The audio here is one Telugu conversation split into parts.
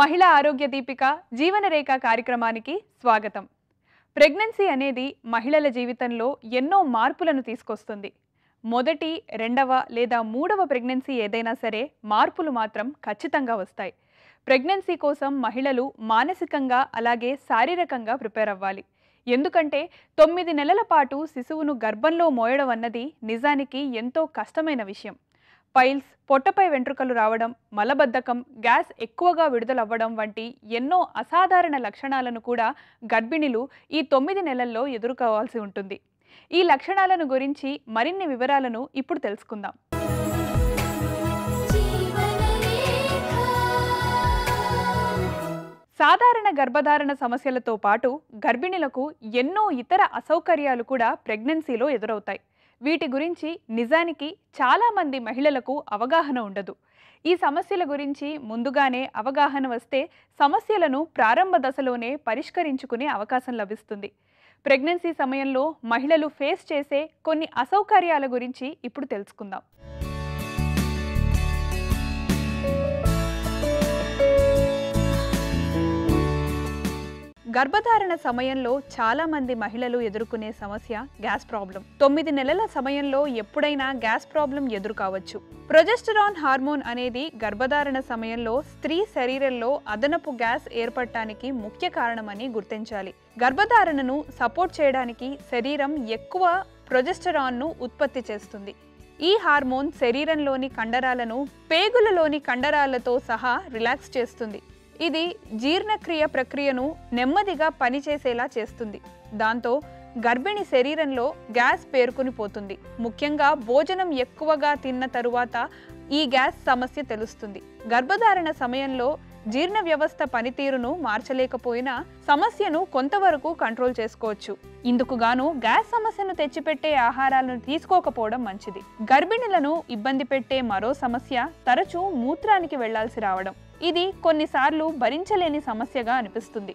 మహిళా ఆరోగ్య దీపిక జీవనరేఖ కార్యక్రమానికి స్వాగతం ప్రెగ్నెన్సీ అనేది మహిళల జీవితంలో ఎన్నో మార్పులను తీసుకొస్తుంది మొదటి రెండవ లేదా మూడవ ప్రెగ్నెన్సీ ఏదైనా సరే మార్పులు మాత్రం ఖచ్చితంగా వస్తాయి ప్రెగ్నెన్సీ కోసం మహిళలు మానసికంగా అలాగే శారీరకంగా ప్రిపేర్ అవ్వాలి ఎందుకంటే తొమ్మిది నెలల పాటు శిశువును గర్భంలో మోయడం అన్నది నిజానికి ఎంతో కష్టమైన విషయం పైల్స్ పొట్టపై వెంట్రుకలు రావడం మలబద్ధకం గ్యాస్ ఎక్కువగా విడుదలవ్వడం వంటి ఎన్నో అసాధారణ లక్షణాలను కూడా గర్భిణులు ఈ తొమ్మిది నెలల్లో ఎదుర్కోవాల్సి ఉంటుంది ఈ లక్షణాలను గురించి మరిన్ని వివరాలను ఇప్పుడు తెలుసుకుందాం సాధారణ గర్భధారణ సమస్యలతో పాటు గర్భిణులకు ఎన్నో ఇతర అసౌకర్యాలు కూడా ప్రెగ్నెన్సీలో ఎదురవుతాయి వీటి గురించి నిజానికి చాలామంది మహిళలకు అవగాహన ఉండదు ఈ సమస్యల గురించి ముందుగానే అవగాహన వస్తే సమస్యలను ప్రారంభ దశలోనే పరిష్కరించుకునే అవకాశం లభిస్తుంది ప్రెగ్నెన్సీ సమయంలో మహిళలు ఫేస్ చేసే కొన్ని అసౌకర్యాల గురించి ఇప్పుడు తెలుసుకుందాం గర్భధారణ సమయంలో చాలా మంది మహిళలు ఎదుర్కొనే సమస్య గ్యాస్ ప్రాబ్లం తొమ్మిది నెలల సమయంలో ఎప్పుడైనా గ్యాస్ ప్రాబ్లం ఎదురు కావచ్చు ప్రొజెస్టరాన్ హార్మోన్ అనేది గర్భధారణ సమయంలో స్త్రీ శరీరంలో అదనపు గ్యాస్ ఏర్పడటానికి ముఖ్య కారణమని గుర్తించాలి గర్భధారణను సపోర్ట్ చేయడానికి శరీరం ఎక్కువ ప్రొజెస్టరాన్ను ఉత్పత్తి చేస్తుంది ఈ హార్మోన్ శరీరంలోని కండరాలను పేగులలోని కండరాలతో సహా రిలాక్స్ చేస్తుంది ఇది జీర్ణక్రియ ప్రక్రియను నెమ్మదిగా పనిచేసేలా చేస్తుంది దాంతో గర్భిణి శరీరంలో గ్యాస్ పేరుకుని పోతుంది ముఖ్యంగా భోజనం ఎక్కువగా తిన్న తరువాత ఈ గ్యాస్ సమస్య తెలుస్తుంది గర్భధారణ సమయంలో జీర్ణ వ్యవస్థ పనితీరును మార్చలేకపోయినా సమస్యను కొంతవరకు కంట్రోల్ చేసుకోవచ్చు ఇందుకు గాను గ్యాస్ సమస్యను తెచ్చిపెట్టే ఆహారాలను తీసుకోకపోవడం మంచిది గర్భిణులను ఇబ్బంది పెట్టే మరో సమస్య తరచూ మూత్రానికి వెళ్లాల్సి రావడం ఇది కొన్నిసార్లు భరించలేని సమస్యగా అనిపిస్తుంది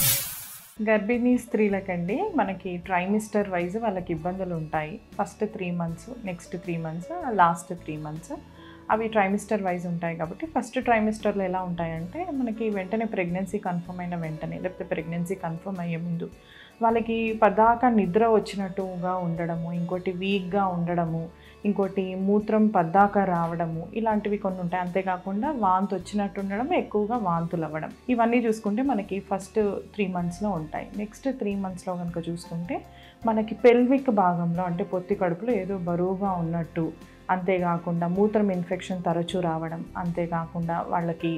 గర్భిణీ స్త్రీలకండి మనకి ట్రైమిస్టర్ వైజ్ వాళ్ళకి ఇబ్బందులు ఉంటాయి first three months next three months last three months అవి ట్రైమిస్టర్ వైజ్ ఉంటాయి కాబట్టి ఫస్ట్ ట్రైమిస్టర్లో ఎలా ఉంటాయంటే మనకి వెంటనే ప్రెగ్నెన్సీ కన్ఫర్మ్ అయిన వెంటనే లేకపోతే ప్రెగ్నెన్సీ కన్ఫర్మ్ అయ్యే ముందు వాళ్ళకి పదాక నిద్ర వచ్చినట్టుగా ఉండడము ఇంకోటి వీక్గా ఉండడము ఇంకోటి మూత్రం పద్దాక రావడము ఇలాంటివి కొన్ని ఉంటాయి అంతేకాకుండా వాంతి వచ్చినట్టు ఉండడం ఎక్కువగా వాంతులు అవ్వడం ఇవన్నీ చూసుకుంటే మనకి ఫస్ట్ త్రీ మంత్స్లో ఉంటాయి నెక్స్ట్ త్రీ మంత్స్లో కనుక చూసుకుంటే మనకి పెల్విక్ భాగంలో అంటే పొత్తి కడుపులో ఏదో బరువుగా ఉన్నట్టు అంతేకాకుండా మూత్రం ఇన్ఫెక్షన్ తరచూ రావడం అంతేకాకుండా వాళ్ళకి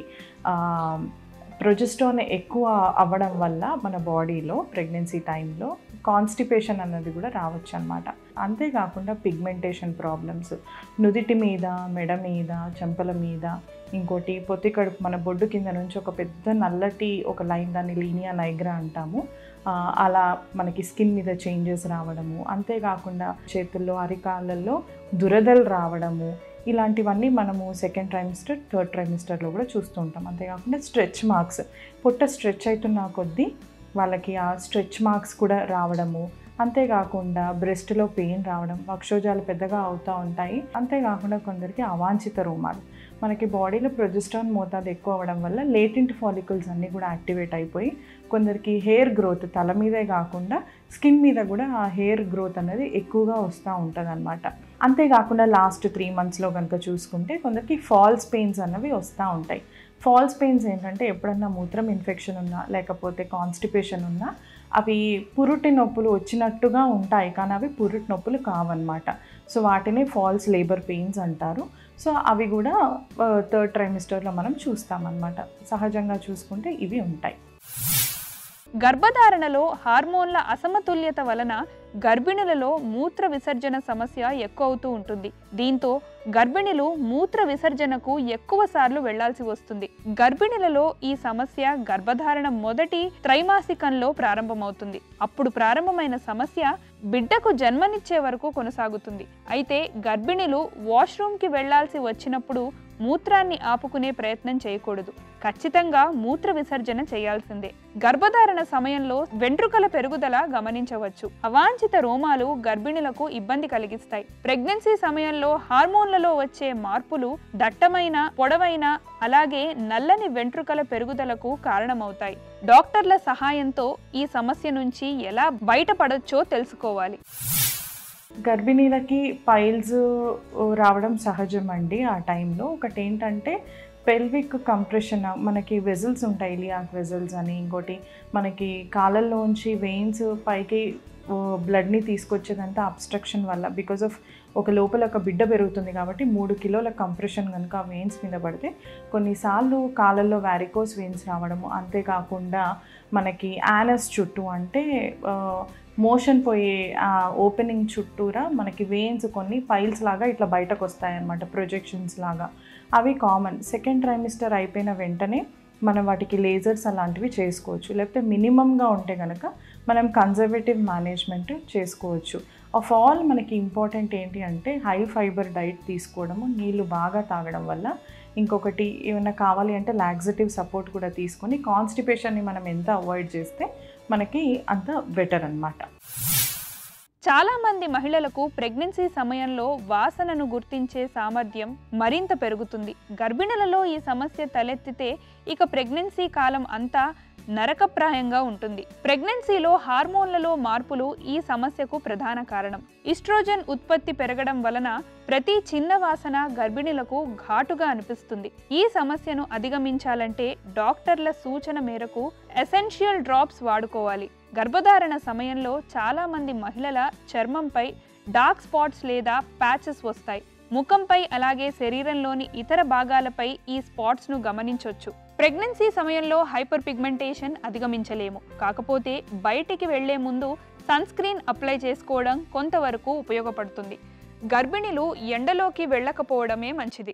ప్రొజెస్ట్రాన్ ఎక్కువ అవ్వడం వల్ల మన బాడీలో ప్రెగ్నెన్సీ టైంలో కాన్స్టిపేషన్ అన్నది కూడా రావచ్చు అనమాట అంతేకాకుండా పిగ్మెంటేషన్ ప్రాబ్లమ్స్ నుదిటి మీద మెడ మీద చెంపల మీద ఇంకోటి పొత్తి కడుపు మన బొడ్డు కింద నుంచి ఒక పెద్ద నల్లటి ఒక లైన్ దాన్ని లీనియా నైగ్రా అంటాము అలా మనకి స్కిన్ మీద చేంజెస్ రావడము అంతేకాకుండా చేతుల్లో అరికాళ్ళల్లో దురదలు రావడము ఇలాంటివన్నీ మనము సెకండ్ ట్రైమిస్టర్ థర్డ్ ట్రైమిస్టర్లో కూడా చూస్తూ ఉంటాం అంతేకాకుండా స్ట్రెచ్ మార్క్స్ పొట్ట స్ట్రెచ్ అవుతున్న కొద్దీ వాళ్ళకి ఆ స్ట్రెచ్ మార్క్స్ కూడా రావడము అంతేకాకుండా బ్రెస్ట్లో పెయిన్ రావడం వక్షోజాలు పెద్దగా అవుతూ ఉంటాయి అంతేకాకుండా కొందరికి అవాంఛిత రోమాలు మనకి బాడీలో ప్రొజెస్ట్రాన్ మోతాదు ఎక్కువ అవ్వడం వల్ల లేటెంట్ ఫాలికల్స్ అన్నీ కూడా యాక్టివేట్ అయిపోయి కొందరికి హెయిర్ గ్రోత్ తల మీదే కాకుండా స్కిన్ మీద కూడా ఆ హెయిర్ గ్రోత్ అనేది ఎక్కువగా వస్తూ ఉంటుంది అనమాట అంతేకాకుండా లాస్ట్ త్రీ మంత్స్లో కనుక చూసుకుంటే కొందరికి ఫాల్స్ పెయిన్స్ అన్నవి వస్తూ ఉంటాయి ఫాల్స్ పెయిన్స్ ఏంటంటే ఎప్పుడన్నా మూత్రం ఇన్ఫెక్షన్ ఉన్నా లేకపోతే కాన్స్టిపేషన్ ఉన్నా అవి పురుటి నొప్పులు వచ్చినట్టుగా ఉంటాయి కానీ అవి పురుటి నొప్పులు కావన్నమాట సో వాటిని ఫాల్స్ లేబర్ పెయిన్స్ అంటారు సో అవి కూడా థర్డ్ ట్రైమిస్టర్లో మనం చూస్తామన్నమాట సహజంగా చూసుకుంటే ఇవి ఉంటాయి గర్భధారణలో హార్మోన్ల అసమతుల్యత వలన గర్భిణులలో మూత్ర విసర్జన సమస్య ఎక్కువ అవుతూ ఉంటుంది దీంతో గర్భిణులు మూత్ర విసర్జనకు ఎక్కువ సార్లు వెళ్లాల్సి వస్తుంది గర్భిణులలో ఈ సమస్య గర్భధారణ మొదటి త్రైమాసికంలో ప్రారంభమవుతుంది అప్పుడు ప్రారంభమైన సమస్య బిడ్డకు జన్మనిచ్చే వరకు కొనసాగుతుంది అయితే గర్భిణులు వాష్రూమ్కి వెళ్లాల్సి వచ్చినప్పుడు మూత్రాన్ని ఆపుకునే ప్రయత్నం చేయకూడదు ఖచ్చితంగా మూత్ర విసర్జన చేయాల్సిందే గర్భధారణ సమయంలో వెంట్రుకల పెరుగుదల గమనించవచ్చు అవాంఛిత రోమాలు గర్భిణులకు ఇబ్బంది కలిగిస్తాయి ప్రెగ్నెన్సీ సమయంలో హార్మోన్లలో వచ్చే మార్పులు దట్టమైన పొడవైన అలాగే నల్లని వెంట్రుకల పెరుగుదలకు కారణమవుతాయి డాక్టర్ల సహాయంతో ఈ సమస్య నుంచి ఎలా బయటపడొచ్చో తెలుసుకోవాలి గర్భిణీలకి పైల్స్ రావడం సహజం అండి ఆ టైంలో ఒకటి ఏంటంటే పెల్విక్ కంప్రెషన్ మనకి వెజల్స్ ఉంటాయి ఇలియాక్ వెజల్స్ అని ఇంకోటి మనకి కాలల్లోంచి వెయిన్స్ పైకి బ్లడ్ని తీసుకొచ్చేదంతా అబ్స్ట్రక్షన్ వల్ల బికాజ్ ఆఫ్ ఒక లోపల ఒక బిడ్డ పెరుగుతుంది కాబట్టి మూడు కిలోల కంప్రెషన్ కనుక వెయిన్స్ మీద పడితే కొన్నిసార్లు కాలల్లో వ్యారికోస్ వెయిన్స్ రావడము అంతేకాకుండా మనకి యానస్ చుట్టూ అంటే మోషన్ పోయే ఆ ఓపెనింగ్ చుట్టూరా మనకి వెయిన్స్ కొన్ని పైల్స్ లాగా ఇట్లా బయటకు వస్తాయన్నమాట ప్రొజెక్షన్స్ లాగా అవి కామన్ సెకండ్ ట్రైమిస్టర్ అయిపోయిన వెంటనే మనం వాటికి లేజర్స్ అలాంటివి చేసుకోవచ్చు లేకపోతే మినిమంగా ఉంటే కనుక మనం కన్జర్వేటివ్ మేనేజ్మెంట్ చేసుకోవచ్చు ఆఫ్ ఆల్ మనకి ఇంపార్టెంట్ ఏంటి అంటే హై ఫైబర్ డైట్ తీసుకోవడము నీళ్ళు బాగా తాగడం వల్ల ఇంకొకటి ఏమైనా కావాలి అంటే లాగ్జటివ్ సపోర్ట్ కూడా తీసుకొని కాన్స్టిపేషన్ని మనం ఎంత అవాయిడ్ చేస్తే మనకి అంత బెటర్ అనమాట చాలా మంది మహిళలకు ప్రెగ్నెన్సీ సమయంలో వాసనను గుర్తించే సామర్థ్యం మరింత పెరుగుతుంది గర్భిణులలో ఈ సమస్య తలెత్తితే ఇక ప్రెగ్నెన్సీ కాలం అంతా నరకప్రాయంగా ఉంటుంది ప్రెగ్నెన్సీలో హార్మోన్లలో మార్పులు ఈ సమస్యకు ప్రధాన కారణం ఇస్ట్రోజన్ ఉత్పత్తి పెరగడం వలన ప్రతి చిన్న వాసన గర్భిణులకు ఘాటుగా అనిపిస్తుంది ఈ సమస్యను అధిగమించాలంటే డాక్టర్ల సూచన మేరకు ఎసెన్షియల్ డ్రాప్స్ వాడుకోవాలి గర్భధారణ సమయంలో చాలా మంది మహిళల చర్మంపై డార్క్ స్పాట్స్ లేదా ప్యాచెస్ వస్తాయి ముఖంపై అలాగే శరీరంలోని ఇతర భాగాలపై ఈ స్పాట్స్ను గమనించవచ్చు ప్రెగ్నెన్సీ సమయంలో హైపర్ పిగ్మెంటేషన్ అధిగమించలేము కాకపోతే బయటికి వెళ్లే ముందు సన్ స్క్రీన్ అప్లై చేసుకోవడం కొంతవరకు ఉపయోగపడుతుంది గర్భిణులు ఎండలోకి వెళ్ళకపోవడమే మంచిది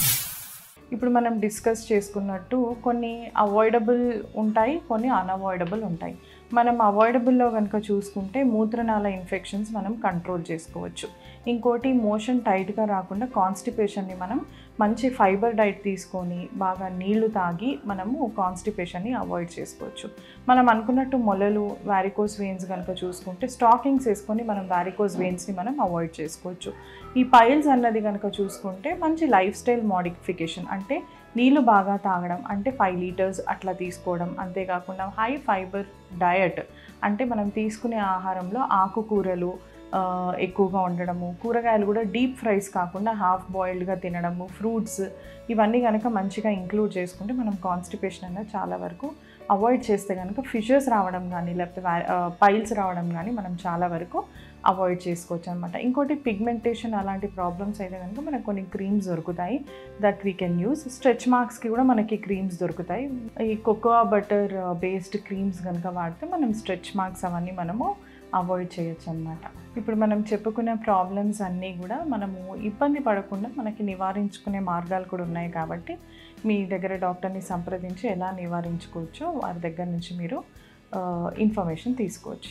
ఇప్పుడు మనం డిస్కస్ చేసుకున్నట్టు కొన్ని అవాయిడబుల్ ఉంటాయి కొన్ని అన్అవాయిడబుల్ ఉంటాయి మనం అవాయిడబుల్లో కనుక చూసుకుంటే మూత్రనాళ ఇన్ఫెక్షన్స్ మనం కంట్రోల్ చేసుకోవచ్చు ఇంకోటి మోషన్ టైట్గా రాకుండా కాన్స్టిపేషన్ని మనం మంచి ఫైబర్ డైట్ తీసుకొని బాగా నీళ్లు తాగి మనము కాన్స్టిపేషన్ని అవాయిడ్ చేసుకోవచ్చు మనం అనుకున్నట్టు మొలలు వ్యారికోస్ వెయిన్స్ కనుక చూసుకుంటే స్టాకింగ్స్ వేసుకొని మనం వ్యారికోస్ వెయిన్స్ని మనం అవాయిడ్ చేసుకోవచ్చు ఈ పైల్స్ అన్నది కనుక చూసుకుంటే మంచి లైఫ్ స్టైల్ మోడిఫికేషన్ అంటే నీళ్ళు బాగా తాగడం అంటే ఫైవ్ లీటర్స్ అట్లా తీసుకోవడం అంతేకాకుండా హై ఫైబర్ డయట్ అంటే మనం తీసుకునే ఆహారంలో ఆకుకూరలు ఆ, ఎక్కువగా ఉండడము కూరగాయలు కూడా డీప్ ఫ్రైస్ కాకుండా హాఫ్ బాయిల్డ్గా తినడము ఫ్రూట్స్ ఇవన్నీ కనుక మంచిగా ఇంక్లూడ్ చేసుకుంటే మనం కాన్స్టిపేషన్ అనేది చాలా వరకు అవాయిడ్ చేస్తే కనుక ఫిషెస్ రావడం కానీ లేకపోతే పైల్స్ రావడం కానీ మనం చాలా వరకు అవాయిడ్ చేసుకోవచ్చు అనమాట ఇంకోటి పిగ్మెంటేషన్ అలాంటి ప్రాబ్లమ్స్ అయితే కనుక మనకు కొన్ని క్రీమ్స్ దొరుకుతాయి that we can use stretch మార్క్స్కి కూడా మనకి క్రీమ్స్ దొరుకుతాయి ఈ కోకోా బటర్ బేస్డ్ క్రీమ్స్ కనుక వాడితే మనం స్ట్రెచ్ మార్క్స్ అవన్నీ మనము అవాయిడ్ చేయొచ్చు అనమాట ఇప్పుడు మనం చెప్పుకునే ప్రాబ్లమ్స్ అన్నీ కూడా మనము ఇబ్బంది పడకుండా మనకి నివారించుకునే మార్గాలు కూడా ఉన్నాయి కాబట్టి మీ దగ్గర డాక్టర్ని సంప్రదించి ఎలా నివారించుకోవచ్చో వారి దగ్గర నుంచి మీరు ఇన్ఫర్మేషన్ తీసుకోవచ్చు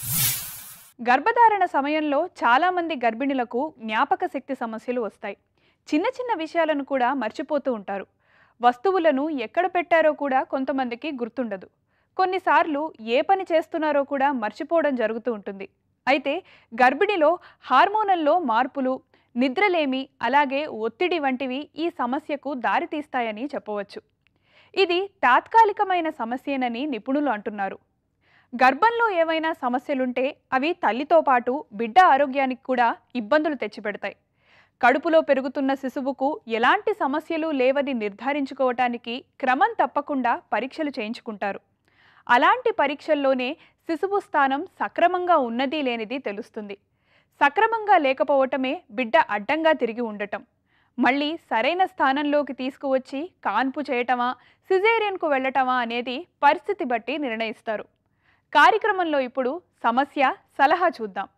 గర్భధారణ సమయంలో చాలామంది గర్భిణులకు జ్ఞాపక శక్తి సమస్యలు వస్తాయి చిన్న చిన్న విషయాలను కూడా మర్చిపోతూ ఉంటారు వస్తువులను ఎక్కడ పెట్టారో కూడా కొంతమందికి గుర్తుండదు కొన్నిసార్లు ఏ పని చేస్తున్నారో కూడా మర్చిపోవడం జరుగుతూ ఉంటుంది అయితే గర్భిణిలో హార్మోనల్లో మార్పులు నిద్రలేమి అలాగే ఒత్తిడి వంటివి ఈ సమస్యకు దారితీస్తాయని చెప్పవచ్చు ఇది తాత్కాలికమైన సమస్యేనని నిపుణులు అంటున్నారు గర్భంలో ఏవైనా సమస్యలుంటే అవి తల్లితో పాటు బిడ్డ ఆరోగ్యానికి కూడా ఇబ్బందులు తెచ్చిపెడతాయి కడుపులో పెరుగుతున్న శిశువుకు ఎలాంటి సమస్యలు లేవని నిర్ధారించుకోవటానికి క్రమం తప్పకుండా పరీక్షలు చేయించుకుంటారు అలాంటి పరీక్షల్లోనే శిశువు స్థానం సక్రమంగా ఉన్నది లేనిది తెలుస్తుంది సక్రమంగా లేకపోవటమే బిడ్డ అడ్డంగా తిరిగి ఉండటం మళ్ళీ సరైన స్థానంలోకి తీసుకువచ్చి కాన్పు చేయటమా సిజేరియన్కు వెళ్ళటమా అనేది పరిస్థితి బట్టి నిర్ణయిస్తారు కార్యక్రమంలో ఇప్పుడు సమస్య సలహా చూద్దాం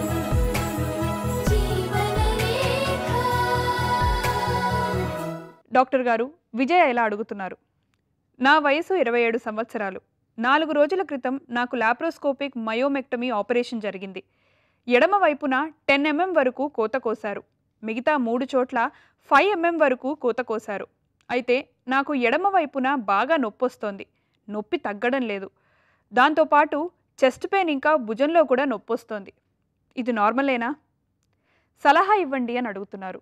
డాక్టర్ గారు విజయ ఇలా అడుగుతున్నారు నా వయసు ఇరవై ఏడు సంవత్సరాలు నాలుగు రోజుల క్రితం నాకు లాప్రోస్కోపిక్ మయోమెక్టమీ ఆపరేషన్ జరిగింది ఎడమ వైపున టెన్ ఎంఎం వరకు కోత కోశారు మిగతా మూడు చోట్ల ఫైవ్ ఎంఎం వరకు కూత కోశారు అయితే నాకు ఎడమ వైపున బాగా నొప్పొస్తోంది నొప్పి తగ్గడం లేదు దాంతోపాటు చెస్ట్ పెయిన్ ఇంకా భుజంలో కూడా నొప్పొస్తోంది ఇది నార్మలేనా సలహా ఇవ్వండి అని అడుగుతున్నారు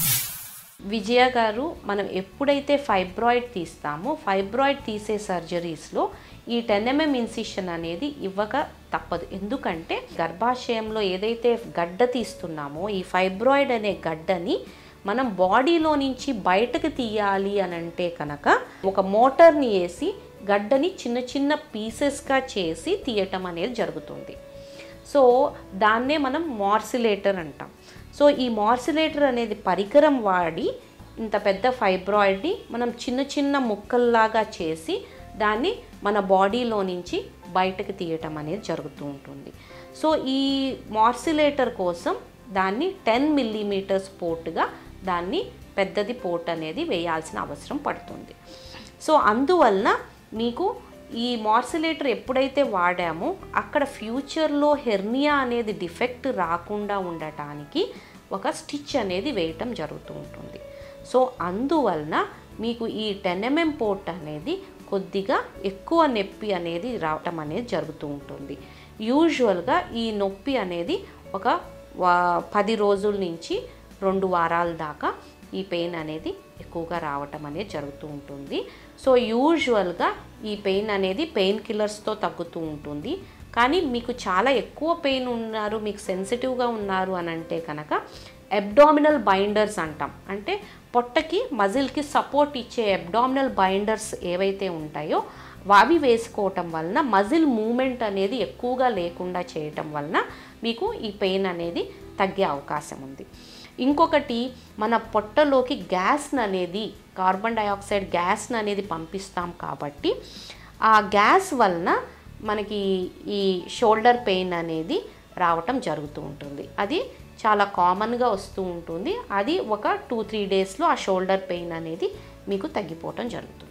విజయ గారు మనం ఎప్పుడైతే ఫైబ్రాయిడ్ తీస్తామో ఫైబ్రాయిడ్ తీసే సర్జరీస్లో ఈ టెన్ ఎంఎం ఇన్సిషన్ అనేది ఇవ్వక తప్పదు ఎందుకంటే గర్భాశయంలో ఏదైతే గడ్డ తీస్తున్నామో ఈ ఫైబ్రాయిడ్ అనే గడ్డని మనం బాడీలో నుంచి బయటకు తీయాలి అని అంటే కనుక ఒక మోటార్ని వేసి గడ్డని చిన్న చిన్న పీసెస్గా చేసి తీయటం అనేది జరుగుతుంది సో దాన్నే మనం మార్సిలేటర్ అంటాం సో ఈ మార్సిలేటర్ అనేది పరికరం వాడి ఇంత పెద్ద ఫైబ్రాయిడ్ని మనం చిన్న చిన్న ముక్కల్లాగా చేసి దాన్ని మన బాడీలో నుంచి బయటకు తీయటం అనేది జరుగుతూ ఉంటుంది సో ఈ మార్సిలేటర్ కోసం దాన్ని టెన్ మిల్లీమీటర్స్ పోర్టుగా దాన్ని పెద్దది పోర్ట్ అనేది వేయాల్సిన అవసరం పడుతుంది సో అందువలన మీకు ఈ మార్సిలేటర్ ఎప్పుడైతే వాడామో అక్కడ ఫ్యూచర్లో హెర్నియా అనేది డిఫెక్ట్ రాకుండా ఉండటానికి ఒక స్టిచ్ అనేది వేయటం జరుగుతూ ఉంటుంది సో అందువలన మీకు ఈ టెన్ ఎంఎం పోర్ట్ అనేది కొద్దిగా ఎక్కువ నొప్పి అనేది రావటం అనేది జరుగుతూ ఉంటుంది యూజువల్గా ఈ నొప్పి అనేది ఒక వా- పది రోజుల నుంచి రెండు వారాల దాకా ఈ పెయిన్ అనేది ఎక్కువగా రావటం అనేది జరుగుతూ ఉంటుంది సో యూజువల్గా ఈ పెయిన్ అనేది పెయిన్ కిల్లర్స్తో తగ్గుతూ ఉంటుంది కానీ మీకు చాలా ఎక్కువ పెయిన్ ఉన్నారు మీకు సెన్సిటివ్గా ఉన్నారు అని అంటే కనుక అబ్డామినల్ బైండర్స్ అంటాం అంటే పొట్టకి మజిల్కి సపోర్ట్ ఇచ్చే అబ్డామినల్ బైండర్స్ ఏవైతే ఉంటాయో అవి వేసుకోవటం వలన మజిల్ మూమెంట్ అనేది ఎక్కువగా లేకుండా చేయటం వలన మీకు ఈ పెయిన్ అనేది తగ్గే అవకాశం ఉంది ఇంకొకటి మన పొట్టలోకి గ్యాస్ అనేది కార్బన్ డయాక్సైడ్ గ్యాస్ అనేది పంపిస్తాం కాబట్టి ఆ గ్యాస్ వలన మనకి ఈ షోల్డర్ పెయిన్ అనేది రావటం జరుగుతూ ఉంటుంది అది చాలా కామన్గా వస్తూ ఉంటుంది అది ఒక టూ త్రీ డేస్లో ఆ షోల్డర్ పెయిన్ అనేది మీకు తగ్గిపోవటం జరుగుతుంది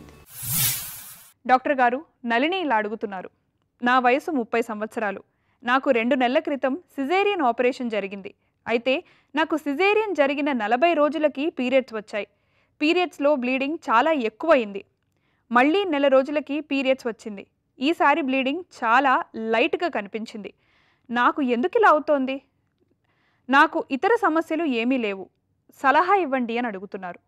డాక్టర్ గారు నళిని ఇలా అడుగుతున్నారు నా వయసు ముప్పై సంవత్సరాలు నాకు రెండు నెలల క్రితం సిజేరియన్ ఆపరేషన్ జరిగింది అయితే నాకు సిజేరియన్ జరిగిన నలభై రోజులకి పీరియడ్స్ వచ్చాయి పీరియడ్స్లో బ్లీడింగ్ చాలా ఎక్కువయింది మళ్ళీ నెల రోజులకి పీరియడ్స్ వచ్చింది ఈసారి బ్లీడింగ్ చాలా లైట్గా కనిపించింది నాకు ఎందుకు ఇలా అవుతోంది నాకు ఇతర సమస్యలు ఏమీ లేవు సలహా ఇవ్వండి అని అడుగుతున్నారు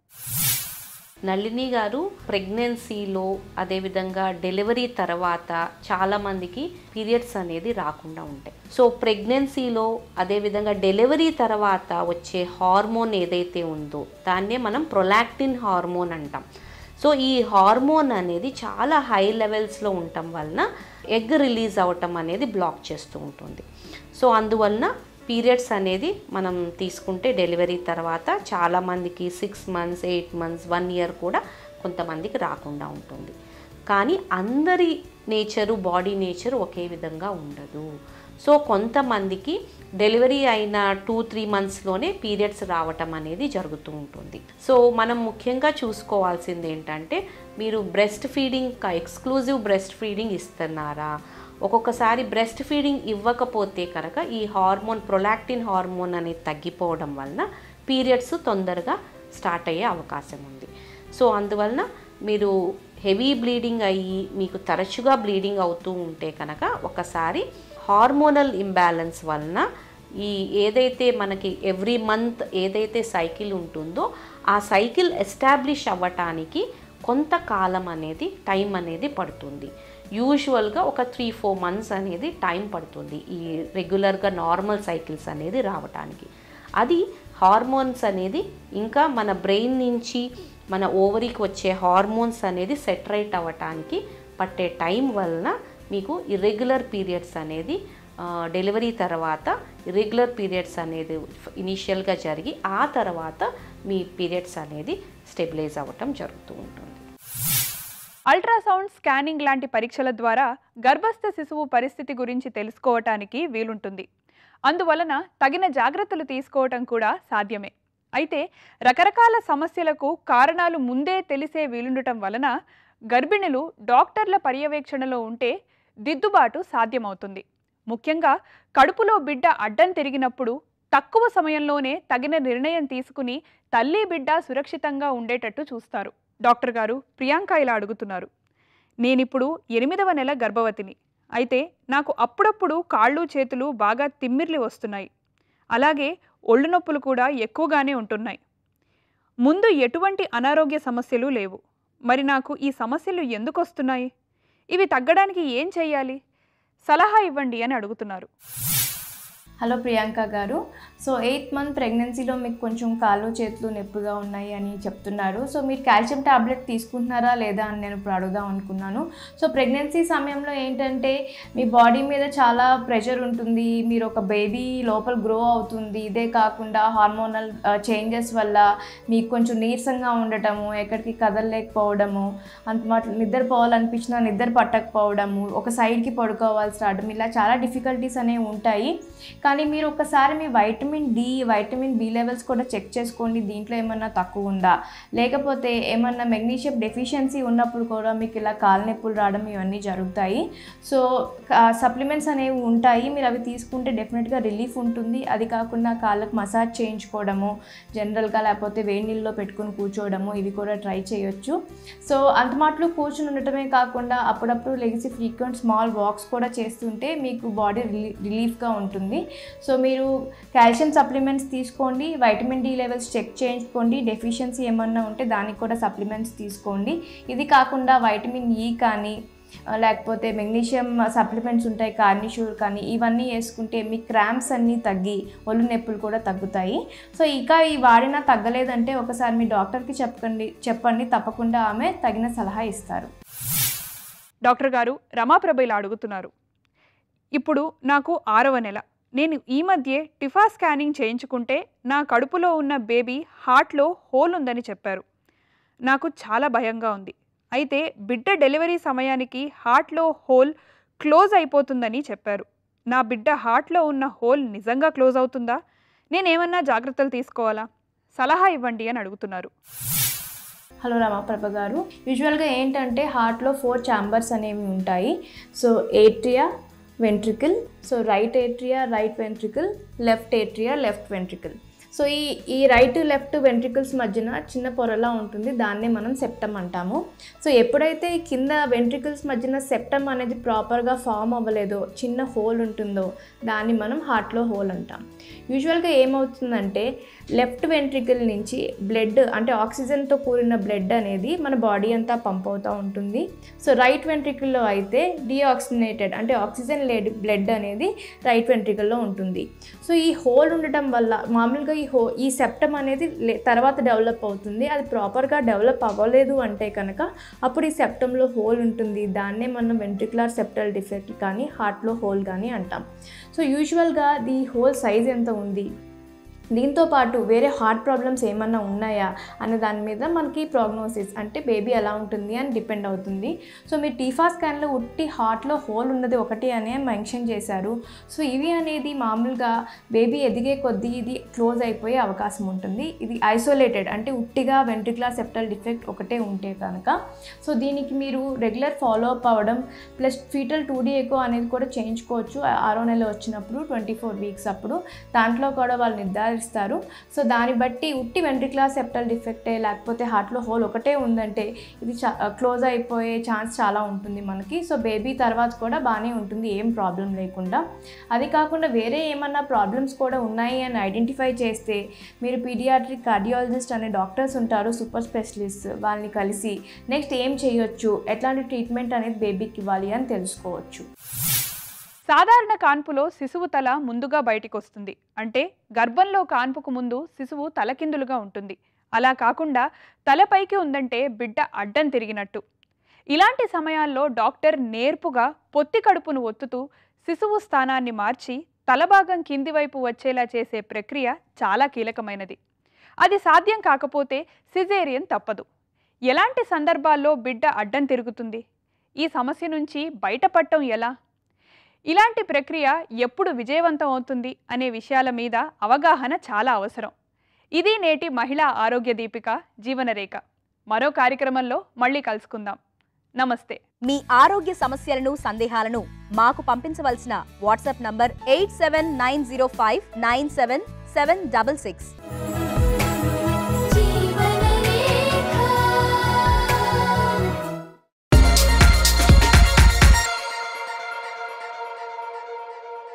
నళిని గారు ప్రెగ్నెన్సీలో అదేవిధంగా డెలివరీ తర్వాత చాలామందికి పీరియడ్స్ అనేది రాకుండా ఉంటాయి సో ప్రెగ్నెన్సీలో అదేవిధంగా డెలివరీ తర్వాత వచ్చే హార్మోన్ ఏదైతే ఉందో దాన్నే మనం ప్రొలాక్టిన్ హార్మోన్ అంటాం సో ఈ హార్మోన్ అనేది చాలా హై లెవెల్స్లో ఉండటం వలన ఎగ్ రిలీజ్ అవ్వటం అనేది బ్లాక్ చేస్తూ ఉంటుంది సో అందువలన పీరియడ్స్ అనేది మనం తీసుకుంటే డెలివరీ తర్వాత చాలామందికి six months eight months one year కూడా కొంతమందికి రాకుండా ఉంటుంది కానీ అందరి నేచరు బాడీ నేచర్ ఒకే విధంగా ఉండదు సో కొంతమందికి డెలివరీ అయిన టూ త్రీ మంత్స్లోనే పీరియడ్స్ రావటం అనేది జరుగుతూ ఉంటుంది సో మనం ముఖ్యంగా చూసుకోవాల్సింది ఏంటంటే మీరు breast feeding exclusive breast feeding ఇస్తున్నారా ఒక్కొక్కసారి బ్రెస్ట్ ఫీడింగ్ ఇవ్వకపోతే కనుక ఈ హార్మోన్ ప్రొలాక్టిన్ హార్మోన్ అనేది తగ్గిపోవడం వలన పీరియడ్స్ తొందరగా స్టార్ట్ అయ్యే అవకాశం ఉంది సో అందువలన మీరు హెవీ బ్లీడింగ్ అయ్యి మీకు తరచుగా బ్లీడింగ్ అవుతూ ఉంటే కనుక ఒకసారి హార్మోనల్ ఇంబ్యాలెన్స్ వలన ఈ ఏదైతే మనకి ఎవ్రీ మంత్ ఏదైతే సైకిల్ ఉంటుందో ఆ సైకిల్ ఎస్టాబ్లిష్ అవ్వటానికి కొంతకాలం అనేది టైం అనేది పడుతుంది యూజువల్గా ఒక త్రీ ఫోర్ మంత్స్ అనేది టైం పడుతుంది ఈ రెగ్యులర్గా నార్మల్ సైకిల్స్ అనేది రావటానికి అది హార్మోన్స్ అనేది ఇంకా మన బ్రెయిన్ నుంచి మన ఓవరీకి వచ్చే హార్మోన్స్ అనేది సెటరైట్ అవ్వటానికి పట్టే టైం వలన మీకు ఇర్రెగ్యులర్ పీరియడ్స్ అనేది ఆ, డెలివరీ తర్వాత ఇర్రెగ్యులర్ పీరియడ్స్ అనేది ఇనీషియల్గా జరిగి ఆ తర్వాత మీ పీరియడ్స్ అనేది స్టెబిలైజ్ అవ్వటం జరుగుతూ ఉంటుంది అల్ట్రాసౌండ్ స్కానింగ్ లాంటి పరీక్షల ద్వారా గర్భస్థ శిశువు పరిస్థితి గురించి తెలుసుకోవటానికి వీలుంటుంది అందువలన తగిన జాగ్రత్తలు తీసుకోవటం కూడా సాధ్యమే అయితే రకరకాల సమస్యలకు కారణాలు ముందే తెలిసే వీలుండటం వలన గర్భిణులు డాక్టర్ల పర్యవేక్షణలో ఉంటే దిద్దుబాటు సాధ్యమవుతుంది ముఖ్యంగా కడుపులో బిడ్డ అడ్డం తిరిగినప్పుడు తక్కువ సమయంలోనే తగిన నిర్ణయం తీసుకుని తల్లి బిడ్డ సురక్షితంగా ఉండేటట్టు చూస్తారు డాక్టర్ గారు ప్రియాంక ఇలా అడుగుతున్నారు నేనిప్పుడు ఎనిమిదవ నెల గర్భవతిని అయితే నాకు అప్పుడప్పుడు కాళ్ళు చేతులు బాగా తిమ్మిర్లి వస్తున్నాయి అలాగే ఒళ్ళు నొప్పులు కూడా ఎక్కువగానే ఉంటున్నాయి ముందు ఎటువంటి అనారోగ్య సమస్యలు లేవు మరి నాకు ఈ సమస్యలు ఎందుకు వస్తున్నాయి ఇవి తగ్గడానికి ఏం చేయాలి సలహా ఇవ్వండి అని అడుగుతున్నారు హలో ప్రియాంక గారు సో ఎయిత్ మంత్ ప్రెగ్నెన్సీలో మీకు కొంచెం కాళ్ళు చేతులు నొప్పిగా ఉన్నాయి అని చెప్తున్నారు సో మీరు కాల్షియం టాబ్లెట్ తీసుకుంటున్నారా లేదా అని నేను ఇప్పుడు అడుగుదాం అనుకున్నాను సో ప్రెగ్నెన్సీ సమయంలో ఏంటంటే మీ బాడీ మీద చాలా ప్రెషర్ ఉంటుంది మీరు ఒక బేబీ లోపల గ్రో అవుతుంది ఇదే కాకుండా హార్మోనల్ చేంజెస్ వల్ల మీకు కొంచెం నీరసంగా ఉండటము ఎక్కడికి కదలలేకపోవడము అంత మాట నిద్రపోవాలనిపించినా నిద్ర పట్టకపోవడము ఒక సైడ్కి పడుకోవాల్సి రావడం ఇలా చాలా డిఫికల్టీస్ అనేవి ఉంటాయి కానీ మీరు ఒకసారి మీ vitamin D vitamin B levels కూడా చెక్ చేసుకోండి దీంట్లో ఏమన్నా తక్కువ ఉందా లేకపోతే ఏమన్నా మెగ్నీషియం డెఫిషియన్సీ ఉన్నప్పుడు కూడా మీకు ఇలా కాలు నొప్పులు రావడం ఇవన్నీ జరుగుతాయి సో సప్లిమెంట్స్ అనేవి ఉంటాయి మీరు అవి తీసుకుంటే డెఫినెట్గా రిలీఫ్ ఉంటుంది అది కాకుండా కాళ్ళకు మసాజ్ చేయించుకోవడము జనరల్గా లేకపోతే వేడి నీళ్ళలో పెట్టుకుని కూర్చోవడము ఇవి కూడా ట్రై చేయొచ్చు సో అంత మాటలు కూర్చుని ఉండటమే కాకుండా అప్పుడప్పుడు లెగిసి ఫ్రీక్వెంట్ స్మాల్ వాక్స్ కూడా చేస్తుంటే మీకు బాడీ రిలీ రిలీఫ్గా ఉంటుంది సో మీరు కాల్షియం సప్లిమెంట్స్ తీసుకోండి వైటమిన్ డి లెవెల్స్ చెక్ చేయించుకోండి డెఫిషియన్సీ ఏమన్నా ఉంటే దానికి కూడా సప్లిమెంట్స్ తీసుకోండి ఇది కాకుండా వైటమిన్ ఈ కానీ ఆ, లేకపోతే మెగ్నీషియం సప్లిమెంట్స్ ఉంటాయి కార్నిషూర్ కానీ ఇవన్నీ వేసుకుంటే మీ క్రాంప్స్ అన్నీ తగ్గి ఒళ్ళు నొప్పులు కూడా తగ్గుతాయి సో ఇక ఈ వాడినా తగ్గలేదంటే ఒకసారి మీ డాక్టర్కి చెప్పండి చెప్పండి తప్పకుండా ఆమె తగిన సలహా ఇస్తారు డాక్టర్ గారు రమాప్రభ ఇలా అడుగుతున్నారు ఇప్పుడు నాకు ఆరవ నెల నేను ఈ మధ్యే టిఫా స్కానింగ్ చేయించుకుంటే నా కడుపులో ఉన్న బేబీ హార్ట్లో హోల్ ఉందని చెప్పారు నాకు చాలా భయంగా ఉంది అయితే బిడ్డ డెలివరీ సమయానికి హార్ట్లో హోల్ క్లోజ్ అయిపోతుందని చెప్పారు నా బిడ్డ హార్ట్లో ఉన్న హోల్ నిజంగా క్లోజ్ అవుతుందా నేనేమన్నా జాగ్రత్తలు తీసుకోవాలా సలహా ఇవ్వండి అని అడుగుతున్నారు హలో రమాప్రభ గారు యూజువల్గా ఏంటంటే హార్ట్లో ఫోర్ ఛాంబర్స్ అనేవి ఉంటాయి so atria ventricle so right atria right ventricle left atria left ventricle so ఈ ఈ రైట్ లెఫ్ట్ వెంట్రికల్స్ మధ్యన చిన్న పొరలా ఉంటుంది దాన్నే మనం సెప్టమ్ అంటాము సో ఎప్పుడైతే ఈ కింద వెంట్రికల్స్ మధ్యన సెప్టమ్ అనేది ప్రాపర్గా ఫామ్ అవ్వలేదో చిన్న హోల్ ఉంటుందో దాన్ని మనం హార్ట్లో హోల్ అంటాం యూజువల్గా ఏమవుతుందంటే లెఫ్ట్ వెంట్రికల్ నుంచి బ్లడ్ అంటే ఆక్సిజన్తో కూడిన బ్లడ్ అనేది మన బాడీ అంతా పంప్ అవుతూ ఉంటుంది సో రైట్ వెంట్రికల్లో అయితే డిఆక్సినేటెడ్ అంటే ఆక్సిజన్ లేడ్ బ్లడ్ అనేది రైట్ వెంట్రికల్లో ఉంటుంది సో ఈ హోల్ ఉండటం వల్ల మామూలుగా ఈ హో ఈ సెప్టమ్ అనేది లే- తర్వాత డెవలప్ అవుతుంది అది ప్రాపర్గా డెవలప్ అవ్వలేదు అంటే కనుక అప్పుడు ఈ సెప్టంలో హోల్ ఉంటుంది దాన్నే మనం వెంట్రికులర్ సెప్టల్ డిఫెక్ట్ కానీ హార్ట్లో హోల్ కానీ అంటాం సో యూజువల్గా ది హోల్ సైజ్ ఎంత ఉంది దీంతో పాటు వేరే హార్ట్ ప్రాబ్లమ్స్ ఏమన్నా ఉన్నాయా అనే దాని మీద మనకి ప్రోగ్నోసిస్ అంటే బేబీ ఎలా ఉంటుంది అని డిపెండ్ అవుతుంది సో మీరు టీఫా స్కాన్లో ఉట్టి హార్ట్లో హోల్ ఉన్నది ఒకటి అనే మెన్షన్ చేశారు సో ఇవి అనేది మామూలుగా బేబీ ఎదిగే కొద్దీ ఇది క్లోజ్ అయిపోయే అవకాశం ఉంటుంది ఇది ఐసోలేటెడ్ అంటే ఉట్టిగా వెంట్రికులర్ సెప్టల్ డిఫెక్ట్ ఒకటే ఉంటే కనుక సో దీనికి మీరు రెగ్యులర్ ఫాలో అప్ అవ్వడం plus fetal two D echo అనేది కూడా చేయించుకోవచ్చు ఆ- ఆరో నెల వచ్చినప్పుడు ట్వంటీ ఫోర్ వీక్స్ అప్పుడు దాంట్లో కూడా వాళ్ళు నిర్ధారిస్తారు సో దాన్ని బట్టి ఉట్టి వెంట్రికులర్ సెప్టల్ డిఫెక్టే లేకపోతే హార్ట్లో హోల్ ఒకటే ఉందంటే ఇది చా క్లోజ్ అయిపోయే ఛాన్స్ చాలా ఉంటుంది మనకి సో బేబీ తర్వాత కూడా బాగానే ఉంటుంది ఏం ప్రాబ్లం లేకుండా అది కాకుండా వేరే ఏమన్నా ప్రాబ్లమ్స్ కూడా ఉన్నాయి అని ఐడెంటిఫై చేస్తే మీరు పీడియాట్రిక్ కార్డియాలజిస్ట్ అనే డాక్టర్స్ ఉంటారు సూపర్ స్పెషలిస్ట్ వాళ్ళని కలిసి నెక్స్ట్ ఏం చేయొచ్చు ఎట్లాంటి ట్రీట్మెంట్ అనేది బేబీకి ఇవ్వాలి అని తెలుసుకోవచ్చు సాధారణ కాన్పులో శిశువు తల ముందుగా బయటికి వస్తుంది అంటే గర్భంలో కాన్పుకు ముందు శిశువు తలకిందులుగా ఉంటుంది అలా కాకుండా తలపైకి ఉందంటే బిడ్డ అడ్డం తిరిగినట్టు ఇలాంటి సమయాల్లో డాక్టర్ నేర్పుగా పొత్తి కడుపును ఒత్తుతూ శిశువు స్థానాన్ని మార్చి తలభాగం కింది వైపు వచ్చేలా చేసే ప్రక్రియ చాలా కీలకమైనది అది సాధ్యం కాకపోతే సిజేరియన్ తప్పదు ఎలాంటి సందర్భాల్లో బిడ్డ అడ్డం తిరుగుతుంది ఈ సమస్య నుంచి బయటపడటం ఎలా ఇలాంటి ప్రక్రియ ఎప్పుడు విజయవంతం అవుతుంది అనే విషయాల మీద అవగాహన చాలా అవసరం ఇది నేటి మహిళా ఆరోగ్య దీపిక జీవనరేఖ మరో కార్యక్రమంలో మళ్ళీ కలుసుకుందాం నమస్తే మీ ఆరోగ్య సమస్యలను సందేహాలను మాకు పంపించవలసిన WhatsApp number eight seven nine zero five nine seven seven double six